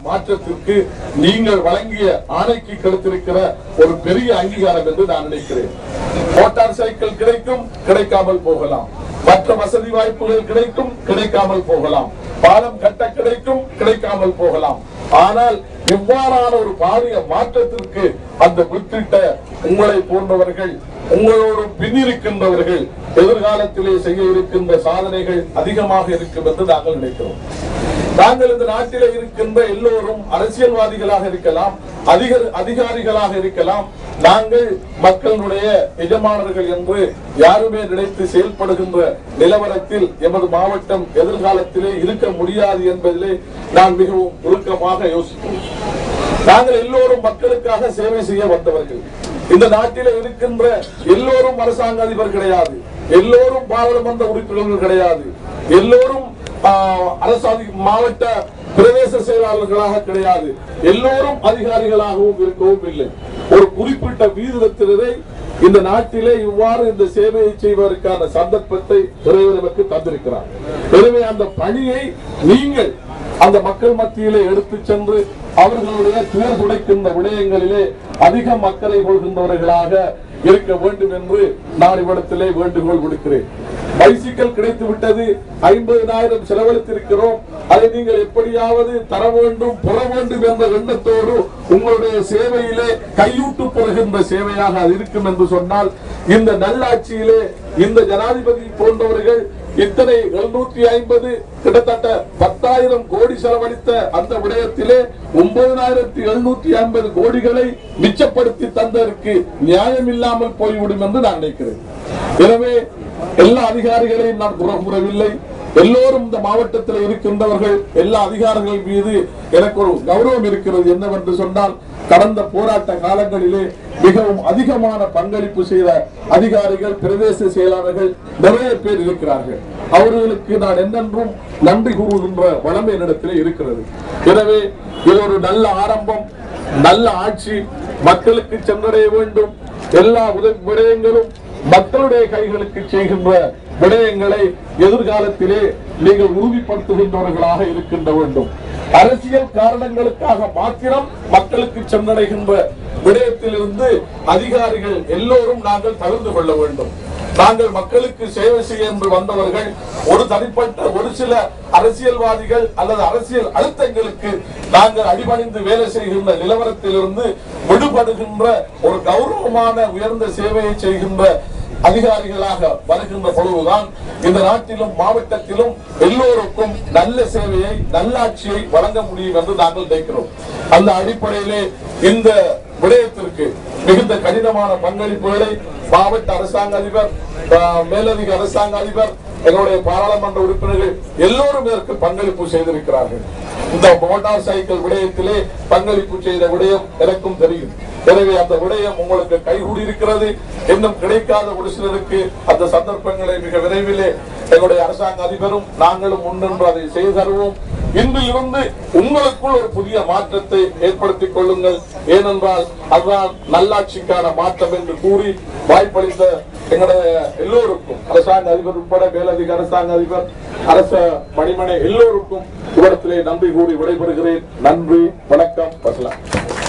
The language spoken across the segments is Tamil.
மாற்றத்திற்கு நீங்கள் வழங்கிய ஆணைக்கு கிடைத்திருக்கிற ஒரு பெரிய அங்கீகாரம் என்று நான் நினைக்கிறேன் மோட்டார் சைக்கிள் கிடைக்கும் கிடைக்காமல் போகலாம் மற்ற வசதி வாய்ப்புகள் கிடைக்கும் கிடைக்காமல் போகலாம் பாலம் கட்ட கிடைக்கும் கிடைக்காமல் போகலாம் ஆனால் இவ்வாறான ஒரு பாரிய மாற்றத்திற்கு அந்த வித்திட்ட உங்களை போன்றவர்கள் உங்களோடு பின்னிருக்கின்றவர்கள் எதிர்காலத்திலே செய்ய இருக்கின்ற சாதனைகள் அதிகமாக இருக்கும் என்று நாங்கள் நினைக்கிறோம் நாங்கள் இந்த நாட்டிலே இருக்கின்ற எல்லோரும் அரசியல்வாதிகளாக இருக்கலாம் அதிக அதிகாரிகளாக இருக்கலாம் நாங்கள் மக்களுடைய எஜமானர்கள் என்று யாருமே நினைத்து செயல்படுகின்ற நிலவரத்தில் எமது மாவட்டம் எதிர்காலத்திலே இருக்க முடியாது என்பதிலே நான் மிகவும் உருக்கமாக யோசிக்கிறேன் நாங்கள் எல்லோரும் மக்களுக்காக சேவை செய்ய வந்தவர்கள் இந்த நாட்டிலே இருக்கின்ற எல்லோரும் அரசாங்க அதிபர் கிடையாது எல்லோரும் பாராளுமன்ற உறுப்பினர்கள் கிடையாது எல்லோரும் ஆஹ், அரசாதி மாவட்ட பிரதேச செயலாளர்களாக கிடையாது எல்லோரும் அதிகாரிகளாகவும் இருக்கவும் இல்லை ஒரு குறிப்பிட்ட வீதத்தினரை இந்த நாட்டிலே இவ்வாறு இந்த சேவையை செய்வதற்கான சந்தர்ப்பத்தை இறைவன் நமக்கு தந்திருக்கிறார் எனவே அந்த பணியை நீங்கள் அந்த மக்கள் மத்தியிலே எடுத்து சென்று அவர்களுடைய துயர் துடைக்கின்ற விடயங்களிலே அதிக மக்களை கொள்கின்றவர்களாக இருக்க வேண்டும் என்று நான் இவ்விடத்திலே வேண்டுகோள் விடுக்கிறேன் பைசிக்கல் கிடைத்து விட்டது ஐம்பதினாயிரம் செலவழித்திருக்கிறோம் அதை நீங்கள் எப்படியாவது தர வேண்டும் பெற வேண்டும் என்ற எண்ணத்தோடு உங்களுடைய சேவையிலே கையூட்டு பெறுகின்ற சேவையாக அது இருக்கும் என்று சொன்னால் இந்த நல்லாட்சியிலே இந்த ஜனாதிபதி போன்றவர்கள் இத்தனை எழுநூற்றி ஐம்பது கிட்டத்தட்ட பத்தாயிரம் கோடி செலவழித்த அந்த விடயத்திலே ஒன்பதாயிரத்தி எழுநூற்றி ஐம்பது கோடிகளை மிச்சப்படுத்தி தந்ததற்கு நியாயம் இல்லாமல் போய்விடும் என்று நான் நினைக்கிறேன் எனவே எல்லா அதிகாரிகளையும் நான் குறை கூறவில்லை எல்லோரும் இந்த மாவட்டத்தில் இருக்கின்றவர்கள் எல்லா அதிகாரிகள் மீது எனக்கு ஒரு கௌரவம் இருக்கிறது என்னவென்று சொன்னால் கடந்த போராட்ட காலங்களிலே மிகவும் அதிகமான பங்களிப்பு செய்த அதிகாரிகள் பிரதேச செயலாளர்கள் நிறைய பேர் இருக்கிறார்கள் அவர்களுக்கு நான் என்னென்றும் நன்றி கூறுகின்ற வளமை என்னிடத்திலே இருக்கிறது எனவே இது ஒரு நல்ல ஆரம்பம் நல்ல ஆட்சி மக்களுக்கு சென்றடைய வேண்டும் எல்லா உதவி விடயங்களும் மக்களுடைய கைகளுக்கு செய்கின்ற விடயங்களை எதிர்காலத்திலே நீங்கள் உறுதிப்படுத்துகின்றவர்களாக இருக்கின்ற வேண்டும் அரசியல் காரணங்களுக்காக மாத்திரம் மக்களுக்கு சென்றடைகின்ற விடயத்திலிருந்து அதிகாரிகள் எல்லோரும் நாங்கள் தவிர்த்து கொள்ள வேண்டும் நாங்கள் மக்களுக்கு சேவை செய்ய என்று வந்தவர்கள் ஒரு தனிப்பட்ட ஒரு சில அரசியல்வாதிகள் அல்லது அரசியல் அழுத்தங்களுக்கு நாங்கள் அடிபணிந்து வேலை செய்கின்ற நிலவரத்திலிருந்து விடுபடுகின்ற ஒரு கௌரவமான உயர்ந்த சேவையை செய்கின்ற அதிகாரிகளாக வருகின்ற பொழுதுதான் இந்த நாட்டிலும் மாவட்டத்திலும் எல்லோருக்கும் நல்ல சேவையை நல்லாட்சியை வழங்க முடியும் என்று நாங்கள் நினைக்கிறோம் அந்த அடிப்படையிலே இந்த விடயத்திற்கு மிகுந்த கடினமான பங்களிப்புகளை மாவட்ட அரசாங்க அதிபர் ஆஹ், மேலதிக அரசாங்க அதிபர் எங்களுடைய பாராளுமன்ற உறுப்பினர்கள் எல்லோரும் இதற்கு பங்களிப்பு செய்திருக்கிறார்கள் இந்த மோட்டார் சைக்கிள் விடயத்திலே பங்களிப்பு செய்த விடயம் எனக்கும் தெரியும் எனவே அந்த விடயம் உங்களுக்கு கைகூடி இருக்கிறது இன்னும் கிடைக்காத ஒரு சிலருக்கு அந்த சந்தர்ப்பங்களை மிக விரைவிலே எங்களுடைய அரசாங்க அதிபரும் நாங்களும் முன்னின்று அதை செய்து தருவோம் இன்றிலிருந்து உங்களுக்குள் ஒரு புதிய மாற்றத்தை ஏற்படுத்திக் கொள்ளுங்கள் ஏனென்றால் அதுதான் நல்லாட்சிக்கான மாற்றம் என்று கூறி வாய்ப்பளித்த எங்களுடைய எல்லோருக்கும் அரசாங்க அதிபர் உட்பட மேலதிக அரசாங்க அதிபர் அரச மணிமனை எல்லோருக்கும் இவரத்திலே நன்றி கூறி விடைபெறுகிறேன் நன்றி வணக்கம் வசலாம்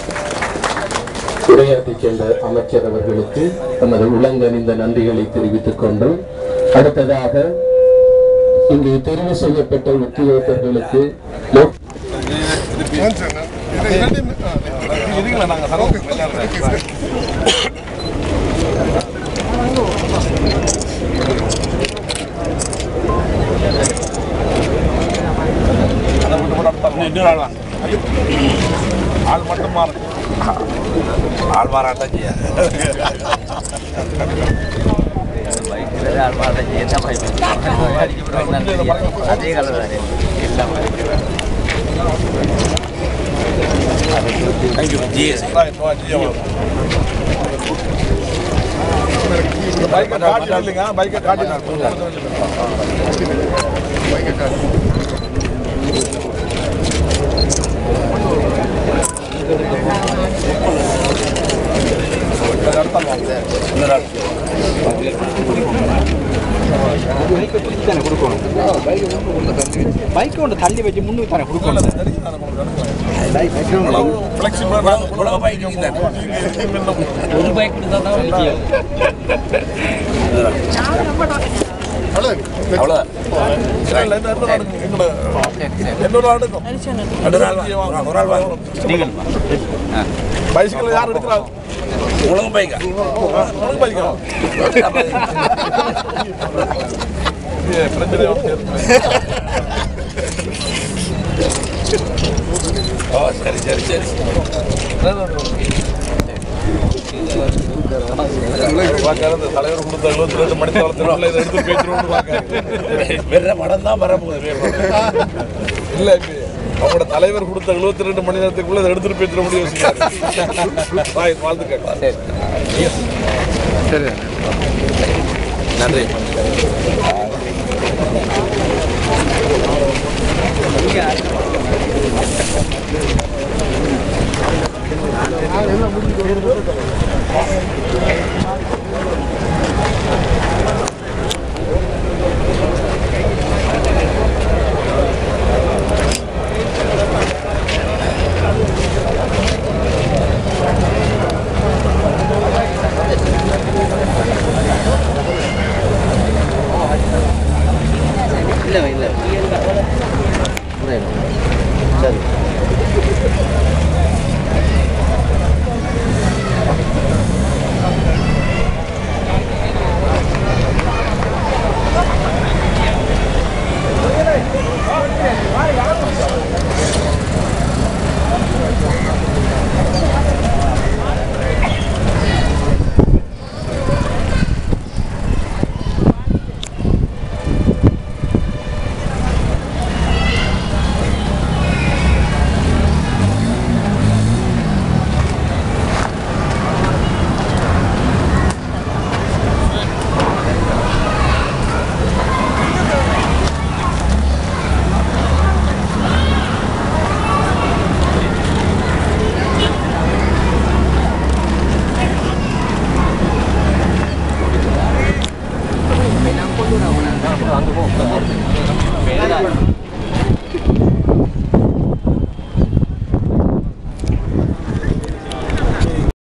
உரையாற்றிச் சென்ற அமைச்சர் அவர்களுக்கு தமது உளங்கனிந்த நன்றிகளை தெரிவித்துக் கொண்டு அடுத்ததாக இங்கு தெரிவு செய்யப்பட்ட உத்தியோகத்தர்களுக்கு லோக் ஆள் மட்டும் மாறும் ஆள் மாறாட்டம் செய்ய அதே கலர் தானே எல்லாம் பைக்கை காட்டி இல்லைங்க பைக்கை காட்டி பைக் ஒன்று தள்ளி வச்சு முன்னுக்கு தானே கொடுக்கணும் ஃப்ளெக்சிபிளாக உலக பைக் ஒரு பைக் தான் தான் நிச்சயம் அவ்வளோதான் இன்னொரு ஆள் எடுக்கும் ஒரு ஆள் வாங்கணும் நீங்கள் பைசிக்கல் யார் எடுக்கிறாங்க உலக பைக்கா உலக பைக்கா ஓ சரி சரி சரி பார்க்காத தலைவர் கொடுத்த எழுபத்தி ரெண்டு மணி தளத்தில் இதை எடுத்து பேசுறோம்னு பார்க்காது வேற மடம் தான் வரப்போகுது இல்ல இப்ப அவங்களோட தலைவர் கொடுத்த எழுபத்தி ரெண்டு மணி நேரத்துக்குள்ள இதை எடுத்துட்டு பேசுற முடியும் யோசிக்கிறாரு வாய் வாழ்த்துக்கள் சரி நன்றி இல்லை இல்லை சரி அங்கே போ